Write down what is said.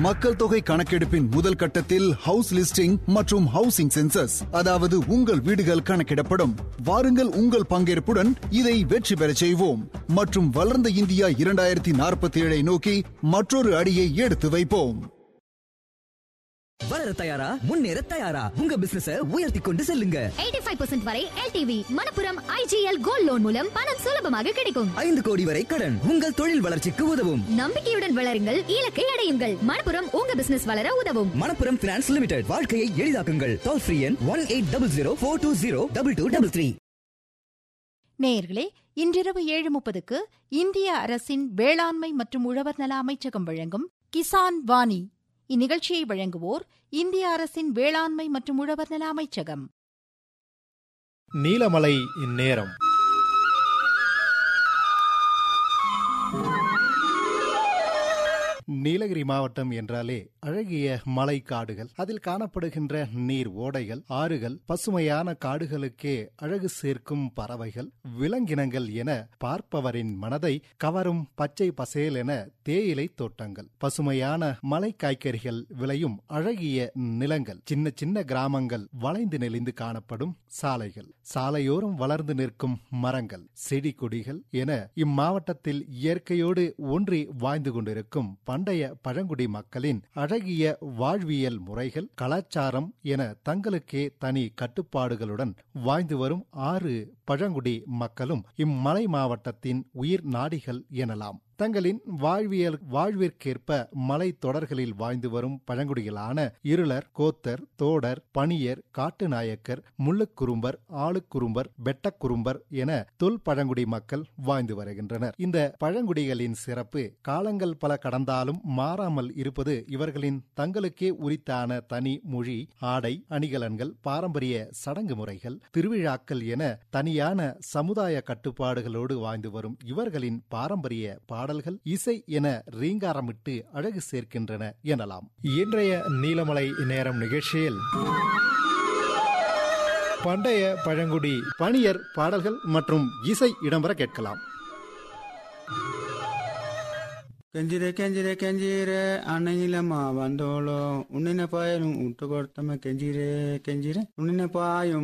மக்கள் தொகை கணக்கெடுப்பின் முதல் கட்டத்தில் ஹவுஸ் லிஸ்டிங் மற்றும் ஹவுசிங் சென்சஸ் அதாவது உங்கள் வீடுகள் கணக்கிடப்படும் வாருங்கள் உங்கள் பங்கேற்புடன் இதை வெற்றி பெறச் செய்வோம் மற்றும் வளர்ந்த இந்தியா இரண்டாயிரத்தி நாற்பத்தி ஏழை நோக்கி மற்றொரு அடியை எடுத்து வைப்போம் வளர தயாரா முன்னேற தயாரா உங்க பிசினஸ உயர்த்தி கொண்டு செல்லுங்க 85% வரை LTV Manappuram IGL gold loan மூலம் பணம் சுலபமாக கிடைக்கும் ஐந்து கோடி வரை கடன் உங்கள் தொழில் வளர்ச்சிக்கு உதவும் நம்பிக்கையுடன் வளருங்கள் இலக்கை அடையுங்கள் மணப்புரம் உங்க பிசினஸ் வளர உதவும் மணப்புரம் பினான்ஸ் லிமிடெட் வாழ்க்கையை எளிதாக்குங்கள் டோல் ஃப்ரீ எண் one eight double zero four two zero double two double three நேயர்களே இன்றிரவு ஏழு முப்பதுக்கு இந்திய அரசின் வேளாண்மை மற்றும் உழவர் நல அமைச்சகம் வழங்கும் கிசான் வாணி இந்நிகழ்ச்சியை வழங்குவோர் இந்திய அரசின் வேளாண்மை மற்றும் உழவர் நல அமைச்சகம் நீலமலை இந்நேரம் நீலகிரி மாவட்டம் என்றாலே அழகிய மலை காடுகள் அதில் காணப்படுகின்ற நீர் ஓடைகள் ஆறுகள் பசுமையான காடுகளுக்கே அழகு சேர்க்கும் பறவைகள் விலங்கினங்கள் என பார்ப்பவரின் மனதை கவரும் பச்சை பசேல் என தேயிலை தோட்டங்கள் பசுமையான மலை காய்கறிகள் விளையும் அழகிய நிலங்கள் சின்ன சின்ன கிராமங்கள் வளைந்து நெளிந்து காணப்படும் சாலைகள் சாலையோரம் வளர்ந்து நிற்கும் மரங்கள் செடி கொடிகள் என இம்மாவட்டத்தில் இயற்கையோடு ஒன்றி வாழ்ந்து கொண்டிருக்கும் பண்டைய பழங்குடி மக்களின் அழகிய வாழ்வியல் முறைகள் கலாச்சாரம் என தங்களுக்கே தனி கட்டுப்பாடுகளுடன் வாழ்ந்து வரும் ஆறு பழங்குடி மக்களும் இம்மலை மாவட்டத்தின் உயிர் நாடிகள் எனலாம் தங்களின் வாழ்வியல் வாழ்விற்கேற்ப மலை தொடர்களில் வாழ்ந்து வரும் பழங்குடிகளான இருளர் கோத்தர் தோடர் பணியர் காட்டுநாயக்கர் முள்ளுக்குறும்பர் ஆளுக்குறும்பர் வெட்டக்குறும்பர் என தொல் பழங்குடி மக்கள் வாழ்ந்து வருகின்றனர் இந்த பழங்குடிகளின் சிறப்பு காலங்கள் பல கடந்தாலும் மாறாமல் இருப்பது இவர்களின் தங்களுக்கே உரித்தான தனி மொழி ஆடை அணிகலன்கள் பாரம்பரிய சடங்கு முறைகள் திருவிழாக்கள் என தனியான சமுதாய கட்டுப்பாடுகளோடு வாழ்ந்து வரும் இவர்களின் பாரம்பரிய பாடல்கள் இசை என ரீங்காரமிட்டு அழகு சேர்க்கின்றன எனலாம் இன்றைய நீலமலை நேரம் நிகழ்ச்சியில் பண்டைய பழங்குடி பணியர் பாடல்கள் மற்றும் இசை இடம்பெற கேட்கலாம் ಕೆಂಜಿರೆ ಕೆಂಜಿರೆ ಕೆಂಜಿರೆ ಅಣ್ಣಗಿಲಮ್ಮ ಬಂದೋಳು ಉಣ್ಣಿನ ಪಾಯಲು ಉಂಟು ಕೊಡ್ತಮ್ಮ ಕೆಂಜಿರೆ ಕೆಂಜಿರೆ ಉಣ್ಣಿನ ಪಾಯು